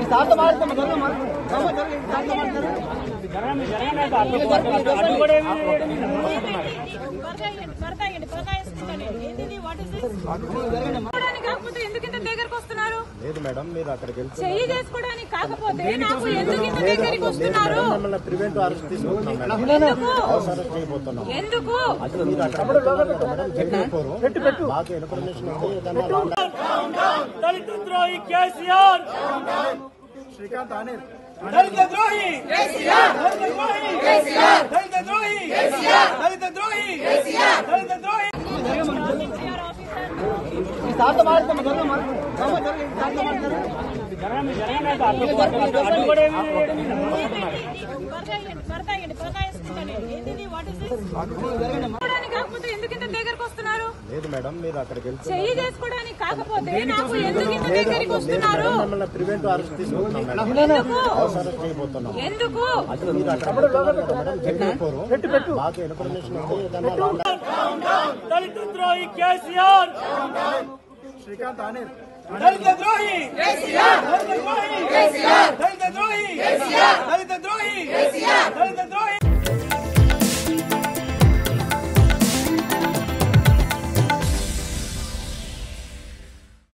సార్తో మాట్లాడతాం జరగ సార్తో మాట్లాడతారు చేసుకోవడానికి కాకపోతే ఎందుకు ఇంత దగ్గరకు వస్తున్నారు లేదు మేడం మీరు అక్కడికి వెళ్తే చెయ్యి చేసుకోవడానికి కాకపోతే నాకు ఎందుకు ఇంత దగ్గరికి వస్తున్నారు మిమ్మల్ని ప్రివెంట్ అరెస్ట్ తీసుకుంటున్నాం మేడం ఎందుకు హౌస్ అరెస్ట్ చేయబోతున్నాం ఎందుకు అది మీరు అక్కడ మేడం చెప్పిపోరు మాకు ఇన్ఫర్మేషన్ ఉంది ఏదన్నా రాంగ్ దళిత ద్రోహి కేసీఆర్ శ్రీకాంత్ అనిల్ దళిత ద్రోహి కేసీఆర్ దళిత ద్రోహి కేసీఆర్ దళిత ద్రోహి కేసీఆర్ దళిత ద్రోహి కేసీఆర్ దళిత ద్రోహి సార్తో మాట్లాడతాం జరగ సార్తో మాట్లాడతారు చేసుకోవడానికి కాకపోతే ఎందుకు ఇంత దగ్గరకు వస్తున్నారు లేదు మేడం మీరు అక్కడికి వెళ్తే చెయ్యి చేసుకోవడానికి కాకపోతే నాకు ఎందుకు ఇంత దగ్గరికి వస్తున్నారు మిమ్మల్ని ప్రివెంట్ అరెస్ట్ తీసుకుంటున్నాం మేడం ఎందుకు హౌస్ అరెస్ట్ చేయబోతున్నాం ఎందుకు అది మీరు అక్కడ మేడం చెప్పిపోరు మాకు ఇన్ఫర్మేషన్ ఉంది ఏదన్నా రాంగ్ దళిత ద్రోహి కేసీఆర్ శ్రీకాంత్ అనిల్ దళిత ద్రోహి కేసీఆర్ దళిత ద్రోహి కేసీఆర్ దళిత ద్రోహి కేసీఆర్ దళిత ద్రోహి కేసీఆర్ దళిత ద్రోహి